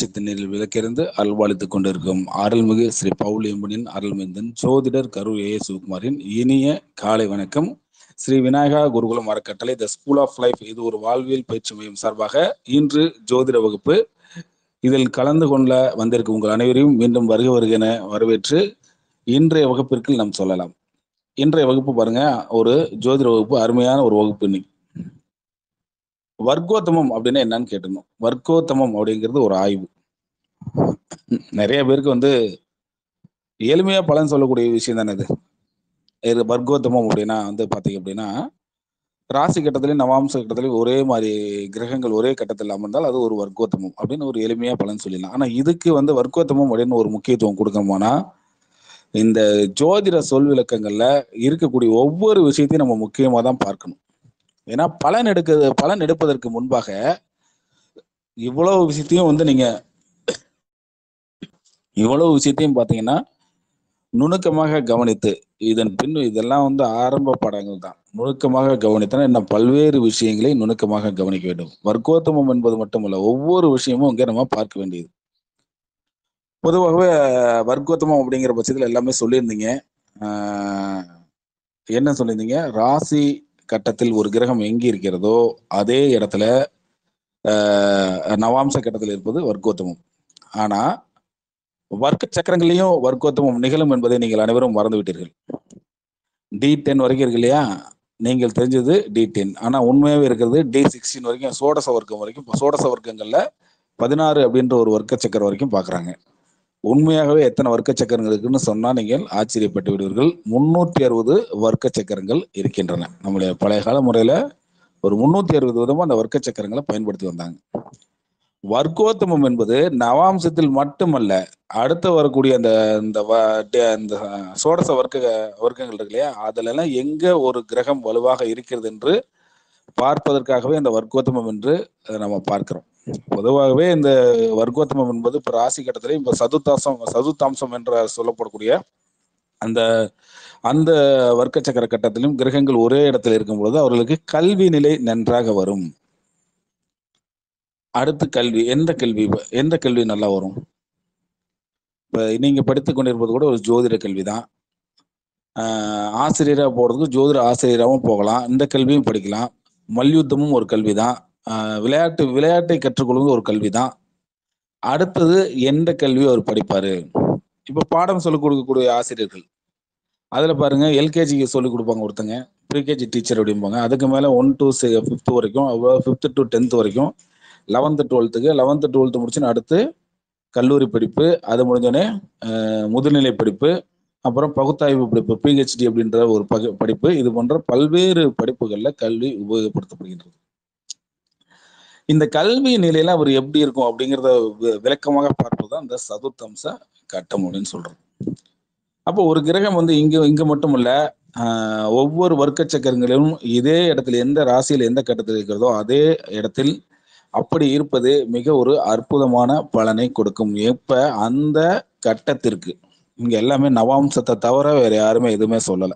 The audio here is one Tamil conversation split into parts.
வெளிச்சத்தினில் விளக்கிருந்து அல்வாளித்துக் கொண்டிருக்கும் அருள்மிகு ஸ்ரீ பவுலியம்பனின் அருள்மிந்தன் ஜோதிடர் கரூர் ஏ சிவகுமாரின் இனிய காலை வணக்கம் ஸ்ரீ விநாயகா குருகுலம் அறக்கட்டளை த ஸ்கூல் ஆஃப் லைஃப் இது ஒரு வாழ்வியல் பயிற்சி மையம் சார்பாக இன்று ஜோதிட வகுப்பு இதில் கலந்து கொள்ள வந்திருக்கும் உங்கள் அனைவரையும் மீண்டும் வருக வருக என வரவேற்று இன்றைய வகுப்பிற்கு நாம் சொல்லலாம் இன்றைய வகுப்பு பாருங்க ஒரு ஜோதிட வகுப்பு அருமையான ஒரு வகுப்பு இன்னைக்கு வர்க்கோத்தமம் அப்படின்னா என்னன்னு கேட்டணும் வர்க்கோத்தமம் அப்படிங்கிறது ஒரு ஆய்வு நிறைய பேருக்கு வந்து எளிமையா பலன் சொல்லக்கூடிய விஷயம் தானே இது இது வர்க்கோத்தமம் அப்படின்னா வந்து பாத்தீங்க அப்படின்னா ராசி கட்டத்திலையும் நவாம்ச கட்டத்திலையும் ஒரே மாதிரி கிரகங்கள் ஒரே கட்டத்தில் அமர்ந்தால் அது ஒரு வர்க்கோத்தமம் அப்படின்னு ஒரு எளிமையா பலன் சொல்லிடலாம் ஆனா இதுக்கு வந்து வர்க்கோத்தமம் அப்படின்னு ஒரு முக்கியத்துவம் கொடுக்கணும்னா இந்த ஜோதிட சொல் விளக்கங்கள்ல இருக்கக்கூடிய ஒவ்வொரு விஷயத்தையும் நம்ம முக்கியமா தான் பார்க்கணும் ஏன்னா பலன் எடுக்க பலன் எடுப்பதற்கு முன்பாக இவ்வளவு விஷயத்தையும் வந்து நீங்க இவ்வளவு விஷயத்தையும் பாத்தீங்கன்னா நுணுக்கமாக கவனித்து இதன் பின் இதெல்லாம் வந்து ஆரம்ப பாடங்கள் தான் நுணுக்கமாக கவனித்தனா இன்னும் பல்வேறு விஷயங்களை நுணுக்கமாக கவனிக்க வேண்டும் வர்க்கோத்தமம் என்பது மட்டுமல்ல ஒவ்வொரு விஷயமும் இங்கே நம்ம பார்க்க வேண்டியது பொதுவாகவே வர்க்கோத்தமம் அப்படிங்கிற பட்சத்தில் எல்லாமே சொல்லியிருந்தீங்க ஆஹ் என்ன சொல்லியிருந்தீங்க ராசி கட்டத்தில் ஒரு கிரகம் எங்கே இருக்கிறதோ அதே இடத்துல ஆஹ் நவாம்ச கட்டத்தில் இருப்பது வர்க்கோத்தமம் ஆனா வர்க்க சக்கரங்களையும் வர்க்கோத்தமம் நிகழும் என்பதை நீங்கள் அனைவரும் மறந்து விட்டீர்கள் டி டென் வரைக்கும் இருக்கு இல்லையா நீங்கள் தெரிஞ்சது டி டென் ஆனா உண்மையாவே இருக்கிறது டி சிக்ஸ்டீன் வரைக்கும் சோடச வர்க்கம் வரைக்கும் சோடச வர்க்கங்கள்ல பதினாறு அப்படின்ற ஒரு வர்க்க சக்கரம் வரைக்கும் பாக்குறாங்க உண்மையாகவே எத்தனை வர்க்க சக்கரங்கள் இருக்குன்னு சொன்னா நீங்கள் ஆச்சரியப்பட்டு விடுவீர்கள் முன்னூத்தி அறுபது வர்க்க சக்கரங்கள் இருக்கின்றன நம்முடைய பழைய கால முறையில ஒரு முன்னூத்தி அறுபது விதமா அந்த வர்க்க சக்கரங்களை பயன்படுத்தி வந்தாங்க வர்க்கோத்தமம் என்பது நவாம்சத்தில் மட்டுமல்ல அடுத்து வரக்கூடிய அந்த இந்த அந்த சோடச வர்க்க வர்க்கங்கள் இருக்கு இல்லையா அதுல எல்லாம் எங்க ஒரு கிரகம் வலுவாக இருக்கிறது என்று பார்ப்பதற்காகவே இந்த வர்க்கோத்தமம் என்று நம்ம பார்க்கிறோம் பொதுவாகவே இந்த வர்க்கோத்தமம் என்பது இப்ப ராசி கட்டத்திலே இப்ப சதுத்தாசம் சதுத்தாம்சம் என்ற சொல்லப்படக்கூடிய அந்த அந்த வர்க்க சக்கர கட்டத்திலும் கிரகங்கள் ஒரே இடத்துல இருக்கும் பொழுது அவர்களுக்கு கல்வி நிலை நன்றாக வரும் அடுத்து கல்வி எந்த கல்வி எந்த கல்வி நல்லா வரும் இப்ப நீங்க படித்துக் கொண்டிருப்பது கூட ஒரு ஜோதிட கல்வி தான் ஆசிரியராக போறதுக்கு ஜோதிட ஆசிரியராகவும் போகலாம் இந்த கல்வியும் படிக்கலாம் மல்யுத்தமும் ஒரு கல்வி தான் விளையாட்டு விளையாட்டை கற்றுக்கொள்வது ஒரு கல்வி தான் அடுத்தது எந்த கல்வியை அவர் படிப்பாரு இப்ப பாடம் சொல்லிக் கொடுக்கக்கூடிய ஆசிரியர்கள் அதுல பாருங்க எல்கேஜிக்கு சொல்லிக் கொடுப்பாங்க ஒருத்தங்க ப்ரீகேஜி டீச்சர் அப்படிம்பாங்க அதுக்கு மேல ஒன் டு ஃபிஃப்த் வரைக்கும் ஃபிஃப்த் டு டென்த் வரைக்கும் லெவன்த்து டுவெல்த்துக்கு லெவன்த்து டுவெல்த்து முடிச்சுன்னு அடுத்து கல்லூரி படிப்பு அது முடிஞ்சோடனே முதுநிலை படிப்பு அப்புறம் பகுத்தாய்வு படிப்பு பிஹெச்டி அப்படின்ற ஒரு பகு படிப்பு இது போன்ற பல்வேறு படிப்புகள்ல கல்வி உபயோகப்படுத்தப்படுகின்றது இந்த கல்வி நிலையில அவர் எப்படி இருக்கும் அப்படிங்கிறத விளக்கமாக பார்ப்பதுதான் இந்த சதுர்த்தம்ச கட்டம் அப்படின்னு சொல்றோம் அப்போ ஒரு கிரகம் வந்து இங்க இங்க மட்டும் இல்ல ஒவ்வொரு வர்க்க சக்கரங்களிலும் இதே இடத்துல எந்த ராசியில் எந்த கட்டத்தில் இருக்கிறதோ அதே இடத்தில் அப்படி இருப்பது மிக ஒரு அற்புதமான பலனை கொடுக்கும் எப்ப அந்த கட்டத்திற்கு இங்க எல்லாமே நவாம்சத்தை தவிர வேற யாருமே எதுவுமே சொல்லல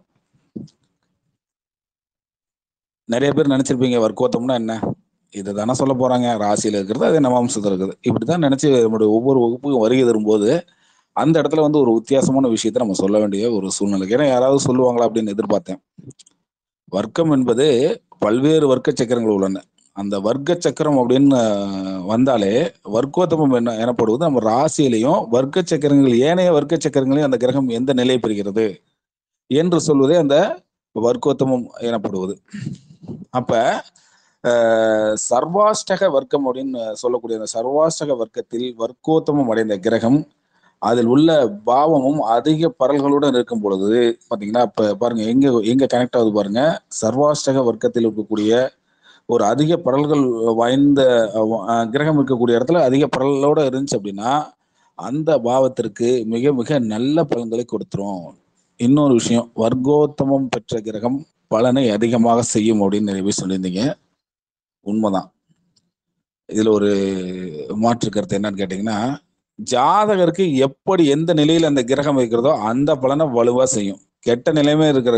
நிறைய பேர் நினைச்சிருப்பீங்க வர்க்கோத்தம்னா என்ன இது தானே சொல்ல போறாங்க ராசியில இருக்கிறது அதே நவாம்சத்தில் இருக்குது இப்படிதான் நினைச்சு நம்முடைய ஒவ்வொரு வகுப்புக்கும் வருகை தரும்போது அந்த இடத்துல வந்து ஒரு வித்தியாசமான விஷயத்த நம்ம சொல்ல வேண்டிய ஒரு சூழ்நிலை ஏன்னா யாராவது சொல்லுவாங்களா அப்படின்னு எதிர்பார்த்தேன் வர்க்கம் என்பது பல்வேறு வர்க்க சக்கரங்கள் உள்ளன அந்த வர்க்க சக்கரம் அப்படின்னு வந்தாலே வர்க்கோத்தமம் என்ன எனப்படுவது நம்ம ராசியிலையும் வர்க்க சக்கரங்கள் ஏனைய வர்க்க சக்கரங்களையும் அந்த கிரகம் எந்த நிலை பெறுகிறது என்று சொல்வதே அந்த வர்க்கோத்தமம் எனப்படுவது அப்ப சர்வாஷ்டக வர்க்கம் அப்படின்னு சொல்லக்கூடிய அந்த சர்வாஷ்டக வர்க்கத்தில் வர்க்கோத்தமம் அடைந்த கிரகம் அதில் உள்ள பாவமும் அதிக பரல்களுடன் இருக்கும் பொழுது பாத்தீங்கன்னா இப்ப பாருங்க எங்க எங்க கனெக்ட் ஆகுது பாருங்க சர்வாஷ்டக வர்க்கத்தில் இருக்கக்கூடிய ஒரு அதிக பரல்கள் வாய்ந்த கிரகம் இருக்கக்கூடிய இடத்துல அதிக பரலோட இருந்துச்சு அப்படின்னா அந்த பாவத்திற்கு மிக மிக நல்ல பலன்களை கொடுத்துரும் இன்னொரு விஷயம் வர்க்கோத்தமம் பெற்ற கிரகம் பலனை அதிகமாக செய்யும் அப்படின்னு நிறைய பேர் சொல்லியிருந்தீங்க உண்மைதான் இதுல ஒரு மாற்று கருத்து என்னன்னு கேட்டீங்கன்னா ஜாதகருக்கு எப்படி எந்த நிலையில அந்த கிரகம் இருக்கிறதோ அந்த பலனை வலுவா செய்யும் கெட்ட நிலைமை இருக்கிற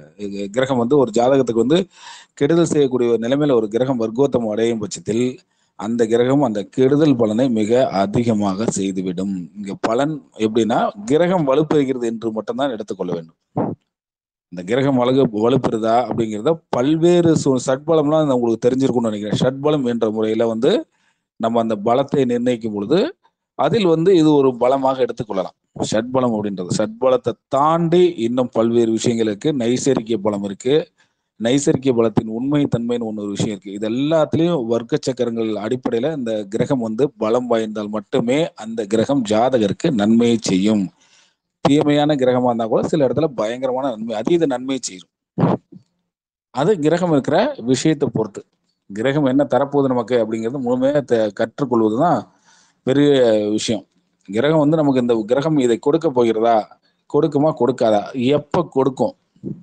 கிரகம் வந்து ஒரு ஜாதகத்துக்கு வந்து கெடுதல் செய்யக்கூடிய ஒரு நிலைமையில ஒரு கிரகம் வர்க்கோத்தம் அடையும் பட்சத்தில் அந்த கிரகம் அந்த கெடுதல் பலனை மிக அதிகமாக செய்துவிடும் இங்க பலன் எப்படின்னா கிரகம் வலுப்பெறுகிறது என்று மட்டும்தான் எடுத்துக்கொள்ள வேண்டும் இந்த கிரகம் வலு வலுப்பெறுதா அப்படிங்கிறத பல்வேறு சு- சட்பலம்லாம் நான் உங்களுக்கு தெரிஞ்சிருக்கும்னு நினைக்கிறேன் ஷட்பலம் என்ற முறையில வந்து நம்ம அந்த பலத்தை நிர்ணயிக்கும் பொழுது அதில் வந்து இது ஒரு பலமாக எடுத்துக்கொள்ளலாம் ஷட்பலம் அப்படின்றது ஷட்பலத்தை தாண்டி இன்னும் பல்வேறு விஷயங்கள் இருக்கு நைசர்கிய பலம் இருக்கு நைசர்கிய பலத்தின் உண்மை தன்மைன்னு ஒன்று ஒரு விஷயம் இருக்கு இது எல்லாத்துலயும் வர்க்க சக்கரங்கள் அடிப்படையில இந்த கிரகம் வந்து பலம் வாய்ந்தால் மட்டுமே அந்த கிரகம் ஜாதகருக்கு நன்மையை செய்யும் தீமையான கிரகமா இருந்தா கூட சில இடத்துல பயங்கரமான நன்மை அதீத நன்மையை செய்யும் அது கிரகம் இருக்கிற விஷயத்தை பொறுத்து கிரகம் என்ன தரப்போகுது நமக்கு அப்படிங்கிறது முழுமையாக த- கற்றுக்கொள்வதுதான் பெரிய விஷயம் கிரகம் வந்து நமக்கு இந்த கிரகம் இதை கொடுக்க போகிறதா கொடுக்குமா கொடுக்காதா எப்ப கொடுக்கும்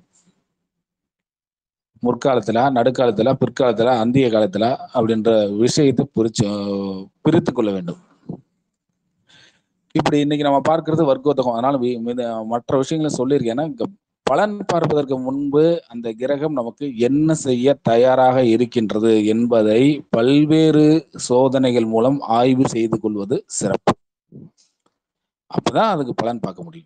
முற்காலத்துல நடுக்காலத்துல பிற்காலத்துல அந்திய காலத்துல அப்படின்ற விஷயத்தை பிரிச்சு பிரித்து கொள்ள வேண்டும் இப்படி இன்னைக்கு நம்ம பார்க்கிறது வர்க்கோத்தகம் அதனால வி- மித- மற்ற விஷயங்களை சொல்லியிருக்கேன் ஏன்னா இங்க பலன் பார்ப்பதற்கு முன்பு அந்த கிரகம் நமக்கு என்ன செய்ய தயாராக இருக்கின்றது என்பதை பல்வேறு சோதனைகள் மூலம் ஆய்வு செய்து கொள்வது சிறப்பு அப்பதான் அதுக்கு பலன் பார்க்க முடியும்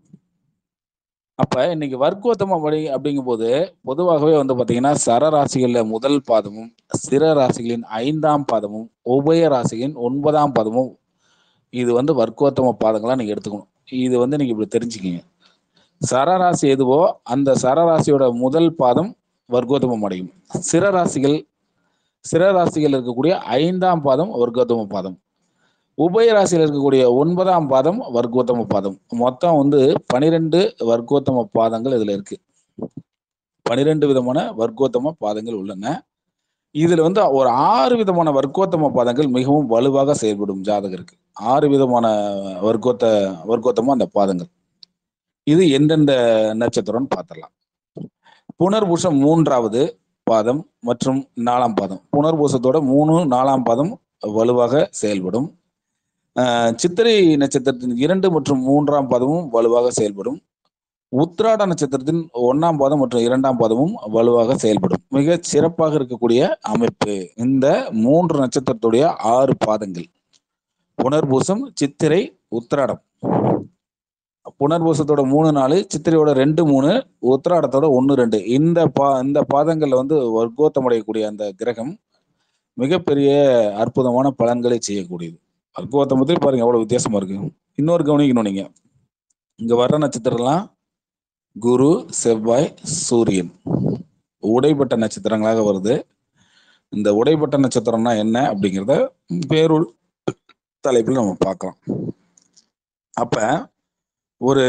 அப்ப இன்னைக்கு வர்க்கோத்தமம் அப்படி அப்படிங்கும்போது பொதுவாகவே வந்து பாத்தீங்கன்னா சரராசிகள்ல முதல் பாதமும் சிற ராசிகளின் ஐந்தாம் பாதமும் உபய ராசிகளின் ஒன்பதாம் பாதமும் இது வந்து வர்க்கோத்தம பாதங்களா நீங்க எடுத்துக்கணும் இது வந்து நீங்க இப்படி தெரிஞ்சுக்கிங்க சரராசி எதுவோ அந்த சரராசியோட முதல் பாதம் வர்க்கோத்தமம் அடையும் சிற ராசிகள் சிற ராசிகள் இருக்கக்கூடிய ஐந்தாம் பாதம் வர்க்கோத்தம பாதம் உபய ராசியில் இருக்கக்கூடிய ஒன்பதாம் பாதம் வர்க்கோத்தம பாதம் மொத்தம் வந்து பனிரெண்டு வர்க்கோத்தம பாதங்கள் இதுல இருக்கு பனிரெண்டு விதமான வர்க்கோத்தம பாதங்கள் உள்ளன இதுல வந்து ஒரு ஆறு விதமான வர்க்கோத்தம பாதங்கள் மிகவும் வலுவாக செயல்படும் ஜாதகருக்கு ஆறு விதமான வர்க்கோத்த வர்க்கோத்தம அந்த பாதங்கள் இது எந்தெந்த நட்சத்திரம்னு பார்த்துடலாம் புனர்பூசம் மூன்றாவது பாதம் மற்றும் நாலாம் பாதம் புனர்பூசத்தோட மூணு நாலாம் பாதம் வலுவாக செயல்படும் ஆஹ் சித்திரை நட்சத்திரத்தின் இரண்டு மற்றும் மூன்றாம் பாதமும் வலுவாக செயல்படும் உத்திராட நட்சத்திரத்தின் ஒன்னாம் பாதம் மற்றும் இரண்டாம் பாதமும் வலுவாக செயல்படும் மிக சிறப்பாக இருக்கக்கூடிய அமைப்பு இந்த மூன்று நட்சத்திரத்துடைய ஆறு பாதங்கள் புனர்பூசம் சித்திரை உத்திராடம் புனர்பூசத்தோட மூணு நாலு சித்திரையோட ரெண்டு மூணு உத்திராடத்தோட ஒன்று ரெண்டு இந்த பா இந்த பாதங்கள்ல வந்து வர்க்கோத்தமடையக்கூடிய அந்த கிரகம் மிகப்பெரிய அற்புதமான பலன்களை செய்யக்கூடியது வர்க்கோத்தமத்தில் பாருங்க எவ்வளவு வித்தியாசமா இருக்கு இன்னொரு கவனிக்கணும் நீங்க இங்க வர்ற நட்சத்திரம்லாம் குரு செவ்வாய் சூரியன் உடைப்பட்ட நட்சத்திரங்களாக வருது இந்த உடைப்பட்ட நட்சத்திரம்னா என்ன அப்படிங்கிறத பேருள் தலைப்பில் நம்ம பார்க்கலாம் அப்ப ஒரு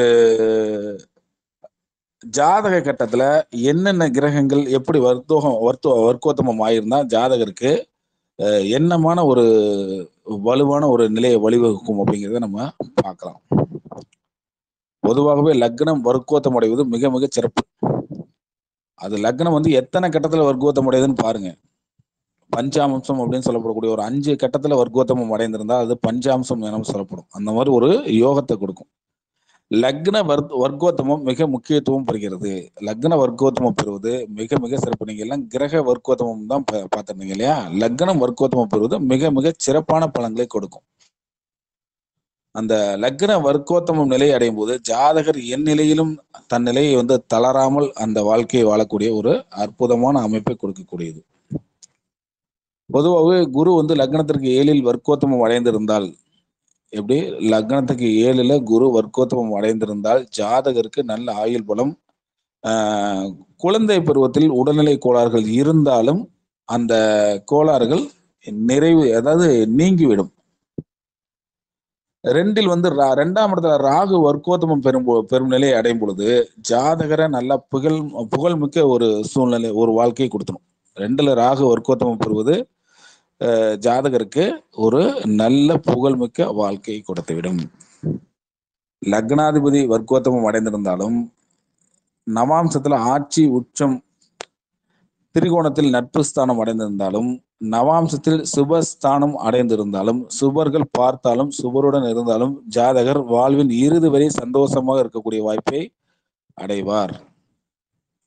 ஜாதக கட்டத்துல என்னென்ன கிரகங்கள் எப்படி வர்த்தோகம் வர்த்தோ வர்க்கோத்தமம் ஆயிருந்தா ஜாதகருக்கு அஹ், என்னமான ஒரு வலுவான ஒரு நிலையை வழிவகுக்கும் அப்படிங்கிறத நம்ம பார்க்கலாம் பொதுவாகவே லக்னம் வர்க்கோத்தம் அடைவது மிக மிக சிறப்பு அது லக்னம் வந்து எத்தனை கட்டத்துல வர்க்கோத்தம் அடையுதுன்னு பாருங்க பஞ்சாம்சம் அப்படின்னு சொல்லப்படக்கூடிய ஒரு அஞ்சு கட்டத்துல வர்க்கோத்தமம் அடைந்திருந்தா அது பஞ்சாம்சம் என சொல்லப்படும் அந்த மாதிரி ஒரு யோகத்தை கொடுக்கும் லக்ன வர் வர்க்கோத்தமம் மிக முக்கியத்துவம் பெறுகிறது லக்ன வர்க்கோத்தமம் பெறுவது மிக மிக சிறப்பு நீங்க எல்லாம் கிரக வர்க்கோத்தமம் தான் பா- பார்த்திருந்தீங்க இல்லையா லக்னம் வர்க்கோத்தமம் பெறுவது மிக மிக சிறப்பான பலன்களை கொடுக்கும் அந்த லக்ன வர்க்கோத்தமம் நிலை அடையும் போது ஜாதகர் என் நிலையிலும் தன் நிலையை வந்து தளராமல் அந்த வாழ்க்கையை வாழக்கூடிய ஒரு அற்புதமான அமைப்பை கொடுக்கக்கூடியது பொதுவாகவே குரு வந்து லக்னத்திற்கு ஏழில் வர்க்கோத்தமம் அடைந்திருந்தால் எப்படி லக்னத்துக்கு ஏழுல குரு வர்க்கோத்தமம் அடைந்திருந்தால் ஜாதகருக்கு நல்ல ஆயுள் பலம் ஆஹ், குழந்தை பருவத்தில் உடல்நிலை கோளாறுகள் இருந்தாலும் அந்த கோளாறுகள் நிறைவு அதாவது நீங்கிவிடும் ரெண்டில் வந்து ரா- ரெண்டாம் இடத்துல ராகு வர்க்கோத்தமம் பெறும் பொ- பெரும் நிலையை அடையும் பொழுது ஜாதகரை நல்ல புகழ் புகழ்மிக்க ஒரு சூழ்நிலை ஒரு வாழ்க்கையை கொடுத்தணும் ரெண்டுல ராகு வர்க்கோத்தமம் பெறுவது அஹ், ஜாதகருக்கு ஒரு நல்ல புகழ்மிக்க வாழ்க்கையை கொடுத்துவிடும் லக்னாதிபதி வர்க்கோத்தமம் அடைந்திருந்தாலும் நவாம்சத்துல ஆட்சி உச்சம் திரிகோணத்தில் நட்பு ஸ்தானம் அடைந்திருந்தாலும் நவாம்சத்தில் சுபஸ்தானம் அடைந்திருந்தாலும் சுபர்கள் பார்த்தாலும் சுபருடன் இருந்தாலும் ஜாதகர் வாழ்வின் இறுதி வரை சந்தோஷமாக இருக்கக்கூடிய வாய்ப்பை அடைவார்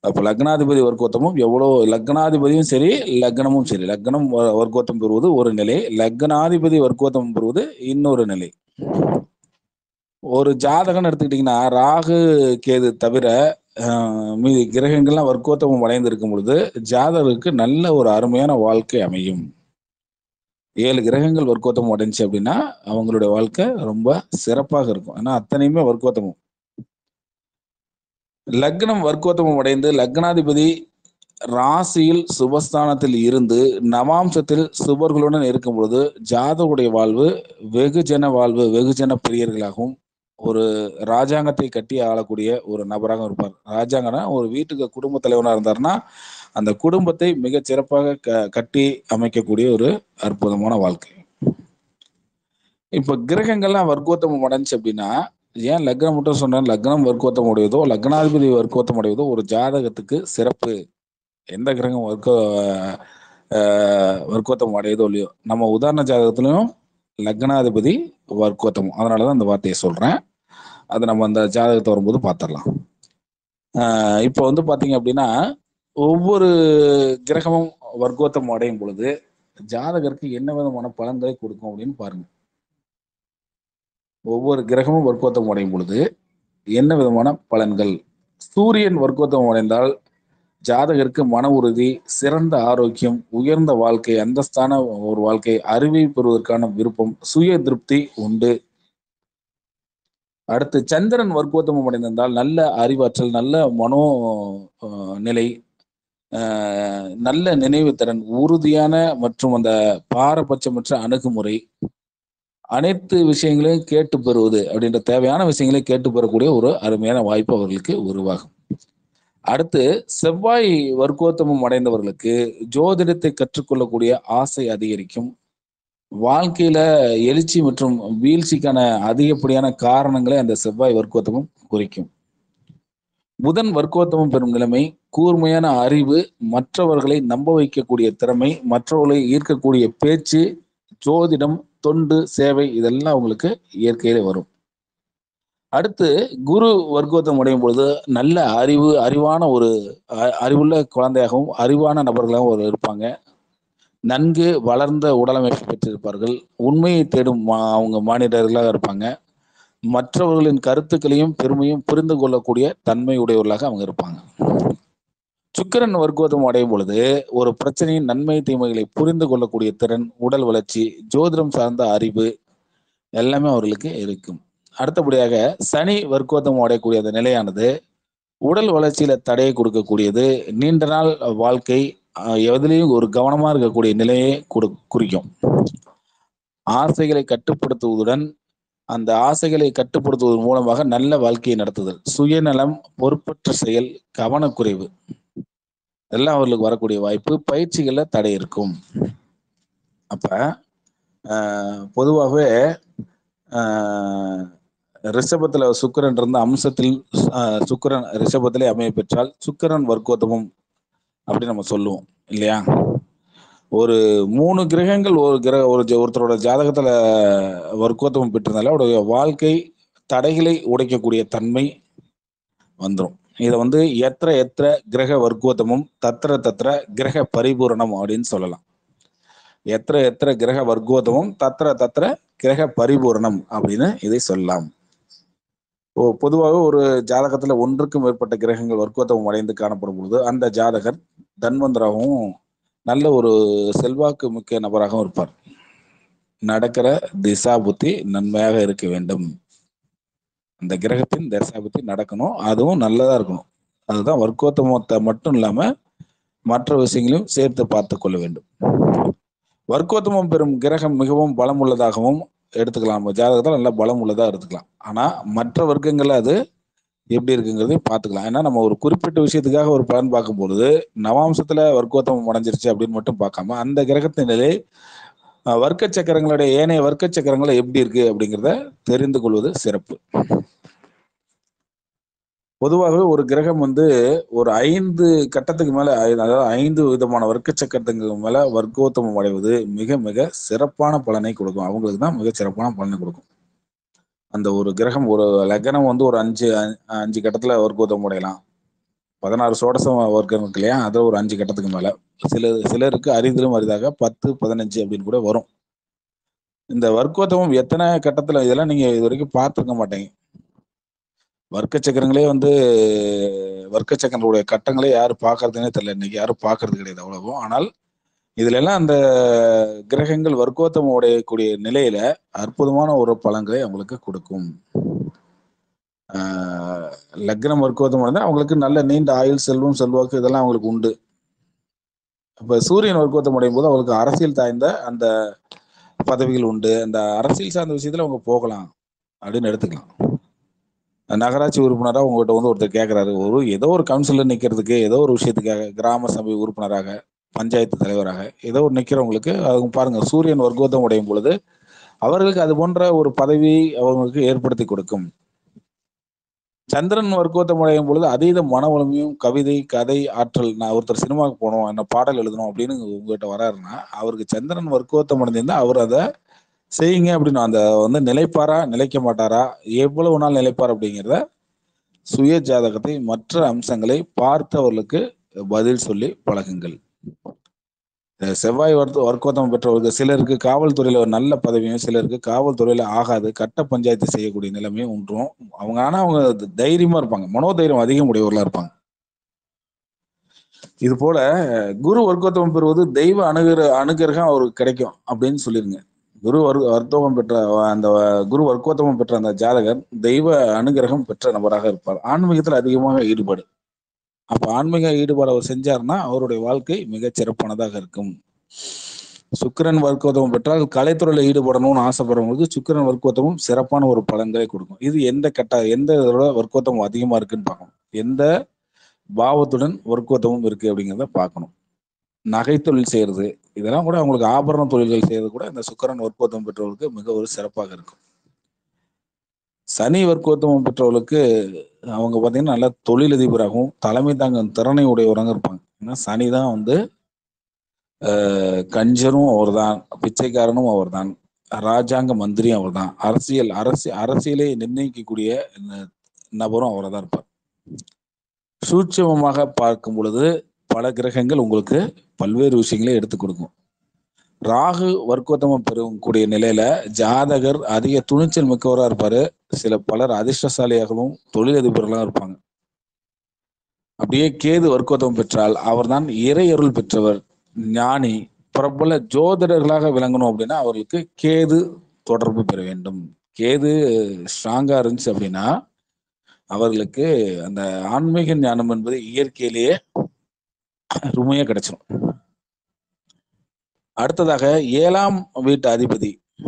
அப்ப லக்னாதிபதி வர்க்கோத்தமும் எவ்வளவு லக்னாதிபதியும் சரி லக்னமும் சரி லக்னம் வ- வர்க்கோத்தம் பெறுவது ஒரு நிலை லக்னாதிபதி வர்க்கோத்தம் பெறுவது இன்னொரு நிலை ஒரு ஜாதகம்னு எடுத்துக்கிட்டிங்கன்னா ராகு கேது தவிர ஆஹ், மீதி கிரகங்கள்லாம் வர்க்கோத்தமம் அடைந்து இருக்கும் பொழுது ஜாதகருக்கு நல்ல ஒரு அருமையான வாழ்க்கை அமையும் ஏழு கிரகங்கள் வர்க்கோத்தமம் அடைஞ்சு அப்படின்னா அவங்களுடைய வாழ்க்கை ரொம்ப சிறப்பாக இருக்கும் ஏன்னா அத்தனையுமே வர்க்கோத்தமம் லக்னம் வர்க்கோத்தமம் அடைந்து லக்னாதிபதி ராசியில் சுபஸ்தானத்தில் இருந்து நவாம்சத்தில் சுபர்களுடன் இருக்கும் பொழுது ஜாதகுடைய வாழ்வு வெகுஜன வாழ்வு வெகுஜன பிரியர்களாகவும் ஒரு ராஜாங்கத்தை கட்டி ஆளக்கூடிய ஒரு நபராக இருப்பார் ராஜாங்கன்னா ஒரு வீட்டுக்கு குடும்ப தலைவனா இருந்தாருன்னா அந்த குடும்பத்தை மிகச் சிறப்பாக க கட்டி அமைக்கக்கூடிய ஒரு அற்புதமான வாழ்க்கை இப்ப கிரகங்கள்லாம் வர்க்கோத்தமம் அடைஞ்சு அப்படின்னா ஏன் லக்னம் மட்டும் சொன்னேன் லக்னம் வர்க்கோத்தம் உடையதோ லக்னாதிபதி வர்க்கோத்தம் உடையதோ ஒரு ஜாதகத்துக்கு சிறப்பு எந்த கிரகம் வர்க்க ஆஹ், வர்க்கோத்தம் அடையதோ இல்லையோ நம்ம உதாரண ஜாதகத்திலையும் லக்னாதிபதி வர்க்கோத்தம் அதனாலதான் அந்த வார்த்தையை சொல்றேன் அதை நம்ம அந்த ஜாதகத்தை வரும்போது பார்த்துடலாம் ஆஹ், இப்போ வந்து பாத்தீங்க அப்படின்னா ஒவ்வொரு கிரகமும் வர்க்கோத்தம் அடையும் பொழுது ஜாதகருக்கு என்ன விதமான பலன்களை கொடுக்கும் அப்படின்னு பாருங்க ஒவ்வொரு கிரகமும் வர்க்கோத்தம் அடையும் பொழுது என்ன விதமான பலன்கள் சூரியன் வர்க்கோத்தம் அடைந்தால் ஜாதகருக்கு மன உறுதி சிறந்த ஆரோக்கியம் உயர்ந்த வாழ்க்கை அந்தஸ்தான ஒரு வாழ்க்கை அறிவை பெறுவதற்கான விருப்பம் சுய திருப்தி உண்டு அடுத்து சந்திரன் வர்க்கோத்தமம் அடைந்திருந்தால் நல்ல அறிவாற்றல் நல்ல மனோ அஹ், நிலை அஹ், நல்ல நினைவுத்திறன் உறுதியான மற்றும் அந்த பாரபட்சமற்ற அணுகுமுறை அனைத்து விஷயங்களையும் கேட்டு பெறுவது அப்படின்ற தேவையான விஷயங்களை கேட்டு பெறக்கூடிய ஒரு அருமையான வாய்ப்பு அவர்களுக்கு உருவாகும் அடுத்து செவ்வாய் வர்க்கோத்தமம் அடைந்தவர்களுக்கு ஜோதிடத்தை கற்றுக்கொள்ளக்கூடிய ஆசை அதிகரிக்கும் வாழ்க்கையில எழுச்சி மற்றும் வீழ்ச்சிக்கான அதிகப்படியான காரணங்களை அந்த செவ்வாய் வர்க்கோத்தமம் குறிக்கும் புதன் வர்க்கோத்தமம் பெறும் நிலைமை கூர்மையான அறிவு மற்றவர்களை நம்ப வைக்கக்கூடிய திறமை மற்றவர்களை ஈர்க்கக்கூடிய பேச்சு ஜோதிடம் தொண்டு சேவை இதெல்லாம் உங்களுக்கு இயற்கையிலே வரும் அடுத்து குரு வர்க்கோத்தம் அடையும் பொழுது நல்ல அறிவு அறிவான ஒரு அ- அறிவுள்ள குழந்தையாகவும் அறிவான நபர்களாகவும் ஒரு இருப்பாங்க நன்கு வளர்ந்த உடலமைப்பு பெற்றிருப்பார்கள் உண்மையை தேடும் மா- அவங்க மானிடர்களாக இருப்பாங்க மற்றவர்களின் கருத்துக்களையும் பெருமையும் புரிந்து கொள்ளக்கூடிய தன்மை உடையவர்களாக அவங்க இருப்பாங்க சுக்கிரன் வர்க்கோதம் அடையும் பொழுது ஒரு பிரச்சனையின் நன்மை தீமைகளை புரிந்து கொள்ளக்கூடிய திறன் உடல் வளர்ச்சி ஜோதிடம் சார்ந்த அறிவு எல்லாமே அவர்களுக்கு இருக்கும் அடுத்தபடியாக சனி வர்க்கோதம் அடையக்கூடிய அந்த நிலையானது உடல் வளர்ச்சியில தடையை கொடுக்கக்கூடியது நீண்ட நாள் வாழ்க்கை அஹ், எதிலையும் ஒரு கவனமா இருக்கக்கூடிய நிலையை கொடு- குறிக்கும் ஆசைகளை கட்டுப்படுத்துவதுடன் அந்த ஆசைகளை கட்டுப்படுத்துவதன் மூலமாக நல்ல வாழ்க்கையை நடத்துதல் சுயநலம் பொறுப்பற்ற செயல் கவனக்குறைவு எல்லாம் அவர்களுக்கு வரக்கூடிய வாய்ப்பு பயிற்சிகள்ல தடை இருக்கும் அப்ப ஆஹ், பொதுவாகவே ஆஹ், ரிஷபத்துல சுக்கிரன் இருந்த அம்சத்தில் ஆஹ், சுக்கிரன் ரிஷபத்திலே அமைய பெற்றால் சுக்கிரன் வர்க்கோத்தமம் அப்படின்னு நம்ம சொல்லுவோம் இல்லையா ஒரு மூணு கிரகங்கள் ஒரு கிரக ஒரு ஜ- ஒருத்தரோட ஜாதகத்துல வர்க்கோத்தமம் பெற்றிருந்தாலே அவருடைய வாழ்க்கை தடைகளை உடைக்கக்கூடிய தன்மை வந்துடும் இதை வந்து எத்திர எத்திர கிரக வர்க்கோத்தமும் தத்திர தத்திர கிரக பரிபூரணம் அப்படின்னு சொல்லலாம் எத்திர எத்திர கிரக வர்க்கோத்தமும் தத்திர தத்திர கிரக பரிபூரணம் அப்படின்னு இதை சொல்லலாம் ஓ பொதுவாக ஒரு ஜாதகத்துல ஒன்றுக்கும் மேற்பட்ட கிரகங்கள் வர்க்கோத்தமம் அடைந்து காணப்படும் பொழுது அந்த ஜாதகர் தன்வந்தராகவும் நல்ல ஒரு செல்வாக்கு மிக்க நபராகவும் இருப்பார் நடக்கிற திசா புத்தி நன்மையாக இருக்க வேண்டும் அந்த கிரகத்தின் திசா புத்தி நடக்கணும் அதுவும் நல்லதா இருக்கணும் அதுதான் வர்க்கோத்தமத்தை மட்டும் இல்லாம மற்ற விஷயங்களையும் சேர்த்து பார்த்து கொள்ள வேண்டும் வர்க்கோத்தமம் பெறும் கிரகம் மிகவும் பலம் உள்ளதாகவும் எடுத்துக்கலாம் நம்ம ஜாதகத்தில் நல்ல பலம் உள்ளதா எடுத்துக்கலாம் ஆனா மற்ற வர்க்கங்கள்ல அது எப்படி இருக்குங்கிறதை பார்த்துக்கலாம் ஏன்னா நம்ம ஒரு குறிப்பிட்ட விஷயத்துக்காக ஒரு பலன் பார்க்கும் பொழுது நவாம்சத்துல வர்க்கோத்தமம் அடைஞ்சிருச்சு அப்படின்னு மட்டும் பார்க்காம அந்த கிரகத்தின் நிலை அஹ், வர்க்க சக்கரங்களுடைய ஏனைய வர்க்க சக்கரங்கள் எப்படி இருக்கு அப்படிங்கிறத தெரிந்து கொள்வது சிறப்பு பொதுவாகவே ஒரு கிரகம் வந்து ஒரு ஐந்து கட்டத்துக்கு மேல ஐ- அதாவது ஐந்து விதமான வர்க்க சக்கரத்துக்கு மேல வர்க்கோத்தமம் அடைவது மிக மிக சிறப்பான பலனை கொடுக்கும் அவங்களுக்கு தான் மிக சிறப்பான பலனை கொடுக்கும் அந்த ஒரு கிரகம் ஒரு லக்னம் வந்து ஒரு அஞ்சு அ- அஞ்சு கட்டத்துல வர்க்கோத்தமம் அடையலாம் பதினாறு சோடசம் வர்க்கம் இருக்கு இல்லையா அது ஒரு அஞ்சு கட்டத்துக்கு மேல சில சிலருக்கு அரிதிலும் அரிதாக பத்து பதினஞ்சு அப்படின்னு கூட வரும் இந்த வர்க்கோத்தமம் எத்தனை கட்டத்துல இதெல்லாம் நீங்க இது வரைக்கும் பார்த்துருக்க மாட்டீங்க வர்க்க சக்கரங்களே வந்து வர்க்க சக்கரங்களுடைய கட்டங்களே யாரும் பார்க்கறதுனே தெரியல இன்னைக்கு யாரும் பார்க்கறது கிடையாது அவ்வளவும் ஆனால் இதுல எல்லாம் அந்த கிரகங்கள் வர்க்கோத்தமம் உடையக்கூடிய நிலையில அற்புதமான ஒரு பலன்களை அவங்களுக்கு கொடுக்கும் ஆஹ் லக்னம் வர்க்கோத்தமம் இருந்தால் அவங்களுக்கு நல்ல நீண்ட ஆயுள் செல்வம் செல்வாக்கு இதெல்லாம் அவங்களுக்கு உண்டு இப்ப சூரியன் வர்க்கோத்தம் அடையும் போது அவங்களுக்கு அரசியல் தாய்ந்த அந்த பதவிகள் உண்டு அந்த அரசியல் சார்ந்த விஷயத்துல அவங்க போகலாம் அப்படின்னு எடுத்துக்கலாம் நகராட்சி உறுப்பினராக உங்ககிட்ட வந்து ஒருத்தர் கேட்குறாரு ஒரு ஏதோ ஒரு கவுன்சிலர் நிற்கிறதுக்கு ஏதோ ஒரு விஷயத்துக்காக கிராம சபை உறுப்பினராக பஞ்சாயத்து தலைவராக ஏதோ ஒரு நிற்கிறவங்களுக்கு அவங்க பாருங்க சூரியன் வர்க்கோத்தம் உடையும் பொழுது அவர்களுக்கு அது போன்ற ஒரு பதவி அவங்களுக்கு ஏற்படுத்தி கொடுக்கும் சந்திரன் வர்க்கோத்தம் அடையும் பொழுது அதீத மன வலிமையும் கவிதை கதை ஆற்றல் நான் ஒருத்தர் சினிமாவுக்கு போகணும் என்ன பாடல் எழுதணும் அப்படின்னு உங்ககிட்ட வராருன்னா அவருக்கு சந்திரன் வர்க்கோத்தம் அடைந்திருந்தா அவர் அதை செய்யுங்க அப்படின்னு அந்த வந்து நிலைப்பாரா நிலைக்க மாட்டாரா எவ்வளவு நாள் நிலைப்பார் அப்படிங்கிறத சுய ஜாதகத்தை மற்ற அம்சங்களை பார்த்தவர்களுக்கு பதில் சொல்லி பழகுங்கள் இந்த செவ்வாய் வர்க்க வர்க்கோத்தம் பெற்றவர்கள் சிலருக்கு காவல்துறையில ஒரு நல்ல பதவியும் சிலருக்கு காவல்துறையில ஆகாது கட்ட பஞ்சாயத்து செய்யக்கூடிய நிலைமையும் உண்டும் அவங்க ஆனா அவங்க தைரியமா இருப்பாங்க மனோதைரியம் அதிகம் உடையவர்களா இருப்பாங்க இது போல குரு வர்க்கோத்தமம் பெறுவது தெய்வ அணுகிற அனுகிரகம் அவருக்கு கிடைக்கும் அப்படின்னு சொல்லிருங்க குரு வர் வர்த்தகம் பெற்ற அந்த குரு வர்க்கோத்தமம் பெற்ற அந்த ஜாதகர் தெய்வ அனுகிரகம் பெற்ற நபராக இருப்பார் ஆன்மீகத்தில் அதிகமாக ஈடுபாடு அப்ப ஆன்மீக ஈடுபாடு அவர் செஞ்சாருன்னா அவருடைய வாழ்க்கை மிகச் சிறப்பானதாக இருக்கும் சுக்கிரன் வர்க்கோத்தமம் பெற்றால் கலைத்துறையில ஈடுபடணும்னு ஆசைப்படுறவங்களுக்கு சுக்கிரன் வர்க்கோத்தமும் சிறப்பான ஒரு பலன்களை கொடுக்கும் இது எந்த கட்ட எந்த இதோட வர்க்கோத்தமம் அதிகமா இருக்குன்னு பார்க்கணும் எந்த பாவத்துடன் வர்க்கோத்தமும் இருக்கு அப்படிங்கிறத பார்க்கணும் நகை தொழில் செய்யறது இதெல்லாம் கூட அவங்களுக்கு ஆபரண தொழில்கள் செய்யறது கூட இந்த சுக்கரன் வர்க்கோத்தமம் பெற்றவர்களுக்கு மிக ஒரு சிறப்பாக இருக்கும் சனி வர்க்கோத்தமம் பெற்றவர்களுக்கு அவங்க பார்த்தீங்கன்னா நல்ல தொழிலதிபராகவும் தலைமை தாங்கும் திறனை உடையவராக இருப்பாங்க ஏன்னா சனி தான் வந்து கஞ்சரும் அவர்தான் பிச்சைக்காரனும் அவர்தான் ராஜாங்க மந்திரியும் அவர்தான் அரசியல் அரசு அரசியலை நிர்ணயிக்கக்கூடிய நபரும் அவரை தான் இருப்பார் சூட்சமமாக பார்க்கும் பொழுது பல கிரகங்கள் உங்களுக்கு பல்வேறு விஷயங்களை எடுத்து கொடுக்கும் ராகு வர்க்கோத்தமம் பெறக்கூடிய நிலையில ஜாதகர் அதிக துணிச்சல் மிக்கவரா இருப்பாரு சில பலர் அதிர்ஷ்டசாலியாகவும் தொழிலதிபர்களாக இருப்பாங்க அப்படியே கேது வர்க்கோத்தமம் பெற்றால் அவர்தான் இறையருள் பெற்றவர் ஞானி பிரபல ஜோதிடர்களாக விளங்கணும் அப்படின்னா அவர்களுக்கு கேது தொடர்பு பெற வேண்டும் கேது ஸ்ட்ராங்கா இருந்துச்சு அப்படின்னா அவர்களுக்கு அந்த ஆன்மீக ஞானம் என்பது இயற்கையிலேயே உண்மையா கிடைச்சிடும் அடுத்ததாக ஏழாம் வீட்டு அதிபதி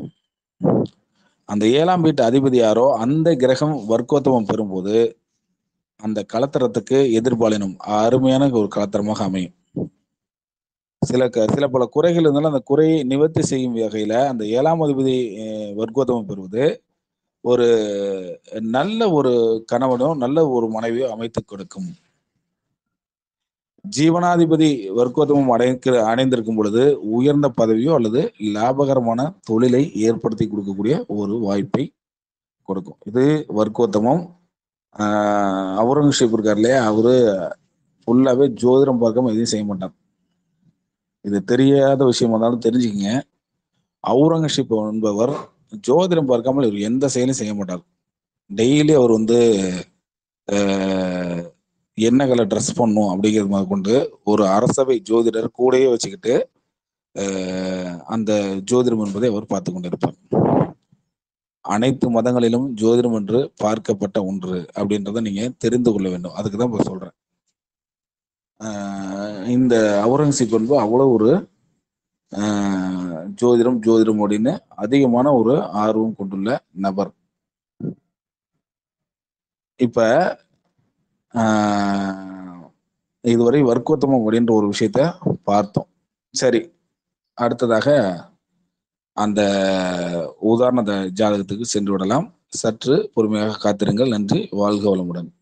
அந்த ஏழாம் வீட்டு அதிபதி யாரோ அந்த கிரகம் வர்க்கோத்தமம் பெறும்போது அந்த கலத்தரத்துக்கு எதிர்பாலினம் அருமையான ஒரு கலத்தரமாக அமையும் சில க சில பல குறைகள் இருந்தாலும் அந்த குறையை நிவர்த்தி செய்யும் வகையில அந்த ஏழாம் அதிபதி வர்க்கோத்தமம் பெறுவது ஒரு நல்ல ஒரு கணவனோ நல்ல ஒரு மனைவியோ அமைத்து கொடுக்கும் ஜீவனாதிபதி வர்க்கோத்தமம் அடைக்கிற அடைந்திருக்கும் பொழுது உயர்ந்த பதவியோ அல்லது லாபகரமான தொழிலை ஏற்படுத்தி கொடுக்கக்கூடிய ஒரு வாய்ப்பை கொடுக்கும் இது வர்க்கோத்தமம் அவுரங்கசீப் இருக்கார் இல்லையா அவரு ஃபுல்லாவே ஜோதிடம் பார்க்காம எதையும் செய்ய மாட்டார் இது தெரியாத விஷயமா இருந்தாலும் தெரிஞ்சுக்கங்க அவுரங்கசீப் என்பவர் ஜோதிடம் பார்க்காமல் இவர் எந்த செயலும் செய்ய மாட்டார் டெய்லி அவர் வந்து என்ன கலர் ட்ரெஸ் பண்ணும் அப்படிங்கிறது முதல் கொண்டு ஒரு அரசவை ஜோதிடர் கூடயே வச்சுக்கிட்டு அந்த ஜோதிடம் என்பதை அவர் பார்த்து கொண்டிருப்பார் அனைத்து மதங்களிலும் ஜோதிடம் என்று பார்க்கப்பட்ட ஒன்று அப்படின்றத நீங்க தெரிந்து கொள்ள வேண்டும் அதுக்கு தான் இப்போ சொல்றேன் இந்த அவுரங்கசீப் என்பது அவ்வளோ ஒரு ஜோதிடம் ஜோதிடம் அப்படின்னு அதிகமான ஒரு ஆர்வம் கொண்டுள்ள நபர் இப்ப இதுவரை வர்க்கோத்தமம் அப்படின்ற ஒரு விஷயத்த பார்த்தோம் சரி அடுத்ததாக அந்த உதாரண ஜாதகத்துக்கு சென்று விடலாம் சற்று பொறுமையாக காத்திருங்கள் நன்றி வாழ்க வளமுடன்